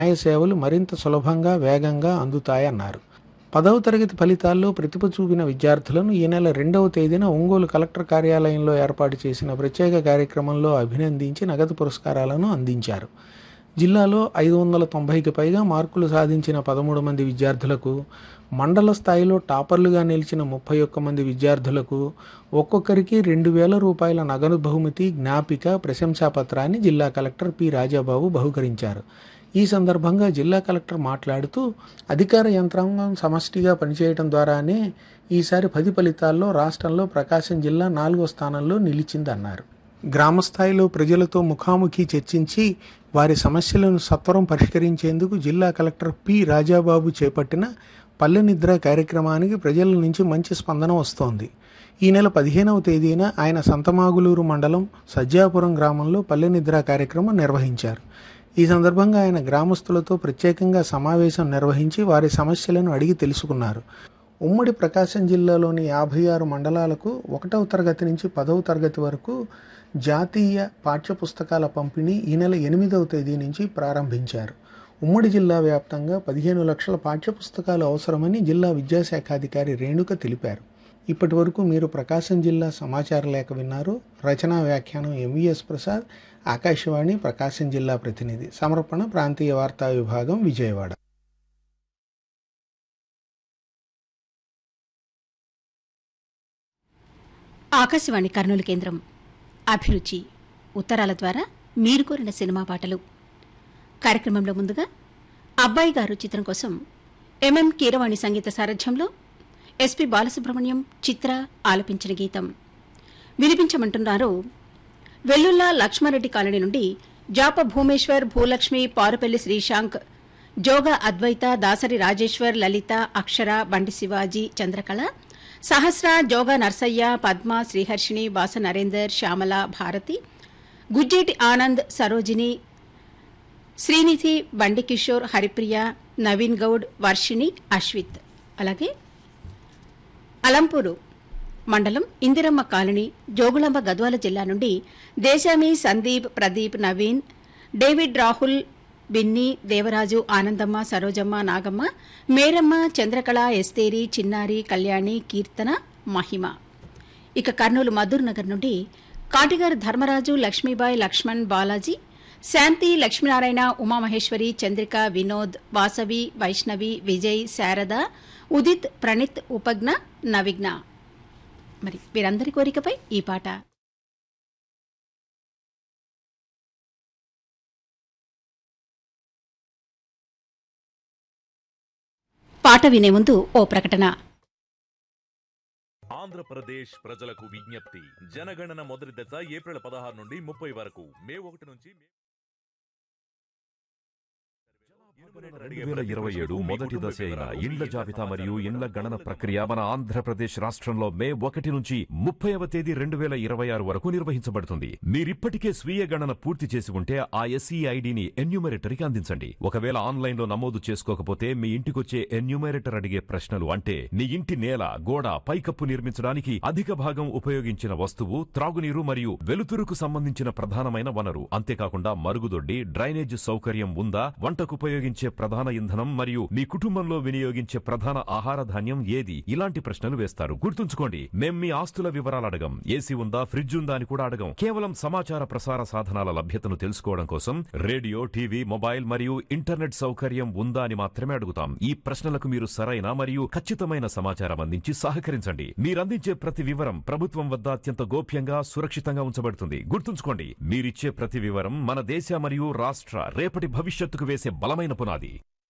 న్యాయ సేవలు మరింత సులభంగా వేగంగా అందుతాయన్నారు పదవ తరగతి ఫలితాల్లో ప్రతిభ చూపిన విద్యార్థులను ఈ నెల రెండవ తేదీన ఒంగోలు కలెక్టర్ కార్యాలయంలో ఏర్పాటు చేసిన ప్రత్యేక కార్యక్రమంలో అభినందించి నగదు పురస్కారాలను అందించారు జిల్లాలో ఐదు వందల తొంభైకి పైగా మార్కులు సాధించిన పదమూడు మంది విద్యార్థులకు మండల స్థాయిలో టాపర్లుగా నిలిచిన ముప్పై ఒక్క మంది విద్యార్థులకు ఒక్కొక్కరికి రెండు వేల రూపాయల నగదు బహుమతి జ్ఞాపిక ప్రశంసాపత్రాన్ని జిల్లా కలెక్టర్ పి రాజాబాబు బహుకరించారు ఈ సందర్భంగా జిల్లా కలెక్టర్ మాట్లాడుతూ అధికార యంత్రాంగం సమష్టిగా పనిచేయడం ద్వారానే ఈసారి పది ఫలితాల్లో రాష్ట్రంలో ప్రకాశం జిల్లా నాలుగో స్థానంలో నిలిచిందన్నారు గ్రామ స్థాయిలో ప్రజలతో ముఖాముఖి చర్చించి వారి సమస్యలను సత్వరం పరిష్కరించేందుకు జిల్లా కలెక్టర్ పి రాజాబాబు చేపట్టిన పల్లె నిద్ర కార్యక్రమానికి ప్రజల నుంచి మంచి స్పందన వస్తోంది ఈ నెల పదిహేనవ తేదీన ఆయన సంతమాగులూరు మండలం సజ్జాపురం గ్రామంలో పల్లె నిద్ర కార్యక్రమం నిర్వహించారు ఈ సందర్భంగా ఆయన గ్రామస్తులతో ప్రత్యేకంగా సమావేశం నిర్వహించి వారి సమస్యలను అడిగి తెలుసుకున్నారు ఉమ్మడి ప్రకాశం జిల్లాలోని యాభై ఆరు మండలాలకు ఒకటవ తరగతి నుంచి పదవ తరగతి వరకు జాతీయ పాఠ్యపుస్తకాల పంపిణీ ఈ నెల ఎనిమిదవ తేదీ నుంచి ప్రారంభించారు ఉమ్మడి జిల్లా వ్యాప్తంగా పదిహేను లక్షల పాఠ్యపుస్తకాలు అవసరమని జిల్లా విద్యాశాఖాధికారి రేణుక తెలిపారు ఇప్పటి వరకు మీరు ప్రకాశం జిల్లా సమాచార లేఖ విన్నారు రచనా వ్యాఖ్యానం ఎంవిఎస్ ప్రసాద్ ఆకాశవాణి ప్రకాశం జిల్లా ప్రతినిధి సమర్పణ ప్రాంతీయ వార్తా విభాగం విజయవాడ ఆకాశవాణి కర్నూలు కేంద్రం అభిరుచి ఉత్తరాల ద్వారా మీరు కోరిన సినిమా పాటలు కార్యక్రమంలో ముందుగా అబ్బాయి గారు చిత్రం కోసం ఎంఎం కీరవాణి సంగీత సారథ్యంలో ఎస్పి బాలసుబ్రహ్మణ్యం చిత్ర ఆలపించిన గీతం వినిపించమంటున్నారు వెల్లుల్లా లక్ష్మారెడ్డి కాలనీ నుండి జాప భూమేశ్వర్ భూలక్ష్మి పారుపల్లి శ్రీశాంక్ జోగ అద్వైత దాసరి రాజేశ్వర్ లలిత అక్షర బండి శివాజీ చంద్రకళ సహస్ర జోగ నర్సయ్య పద్మ శ్రీహర్షిణి వాస నరేందర్ శ్యామల భారతి గుజ్జేటి ఆనంద్ సరోజిని శ్రీనిధి బండి కిషోర్ హరిప్రియ నవీన్ గౌడ్ వర్షిణి అశ్విత్ అలాగే అలంపూరు మండలం ఇందిరమ్మ కాలనీ జోగులాంబ గద్వాల జిల్లా నుండి దేశామి సందీప్ ప్రదీప్ నవీన్ డేవిడ్ రాహుల్ బిన్ని దేవరాజు ఆనందమ్మ సరోజమ్మ నాగమ్మ మేరమ్మ చంద్రకళ ఎస్తేరి చిన్నారి కళ్యాణి కీర్తన మహిమ ఇక కర్నూలు మధుర్ నగర్ నుండి కాటిగారు ధర్మరాజు లక్ష్మీబాయి లక్ష్మణ్ బాలాజీ శాంతి లక్ష్మీనారాయణ ఉమామహేశ్వరి చంద్రిక వినోద్ వాసవి వైష్ణవి విజయ్ శారద ఉదిత్ ప్రణిత్ ఉపజ్ఞ నవిఘ్న మరి వీరందరి కోరికపై ఈ పాట పాట వినే ముందు ఓ ప్రకటన ఆంధ్రప్రదేశ్ ప్రజలకు విజ్ఞప్తి జనగణన మొదటి దశ ఏప్రిల్ పదహారు నుండి ముప్పై వరకు మే ఒకటి నుంచి మే- రెండు వేల ఇరవై ఏడు మొదటి దశ అయిన ఇండ్ల జాబితా మరియు ఇండ్ల గణన ప్రక్రియ మన ఆంధ్రప్రదేశ్ రాష్ట్రంలో మే ఒకటి నుంచి ముప్పైవ తేదీ రెండు వేల ఇరవై ఆరు వరకు నిర్వహించబడుతుంది మీరిప్పటికే స్వీయ గణన పూర్తి చేసి ఉంటే ఆ ఎస్ఈ ఐడిని ఎన్యూమరేటర్కి అందించండి ఒకవేళ ఆన్లైన్ లో నమోదు చేసుకోకపోతే మీ ఇంటికొచ్చే ఎన్యూమరేటర్ అడిగే ప్రశ్నలు అంటే నీ ఇంటి నేల గోడ పైకప్పు నిర్మించడానికి అధిక భాగం ఉపయోగించిన వస్తువు త్రాగునీరు మరియు వెలుతురుకు సంబంధించిన ప్రధానమైన వనరు అంతేకాకుండా మరుగుదొడ్డి డ్రైనేజ్ సౌకర్యం ఉందా వంటకు ఉపయోగించే ప్రధాన ఇంధనం మరియు మీ కుటుంబంలో వినియోగించే ప్రధాన ఆహార ధాన్యం ఏది ఇలాంటి ప్రశ్నలు వేస్తారు గుర్తుంచుకోండి మేం మీ ఆస్తుల వివరాలు అడగం ఏసీ ఉందా ఫ్రిడ్జ్ ఉందా అని కూడా అడగం కేవలం సమాచార ప్రసార సాధనాల లభ్యతను తెలుసుకోవడం కోసం రేడియో టీవీ మొబైల్ మరియు ఇంటర్నెట్ సౌకర్యం ఉందా అని మాత్రమే అడుగుతాం ఈ ప్రశ్నలకు మీరు సరైన మరియు ఖచ్చితమైన సమాచారం అందించి సహకరించండి మీరందించే ప్రతి వివరం ప్రభుత్వం వద్ద అత్యంత గోప్యంగా సురక్షితంగా ఉంచబడుతుంది గుర్తుంచుకోండి మీరిచ్చే ప్రతి వివరం మన దేశ మరియు రాష్ట్ర రేపటి భవిష్యత్తుకు వేసే బలమైన పునాది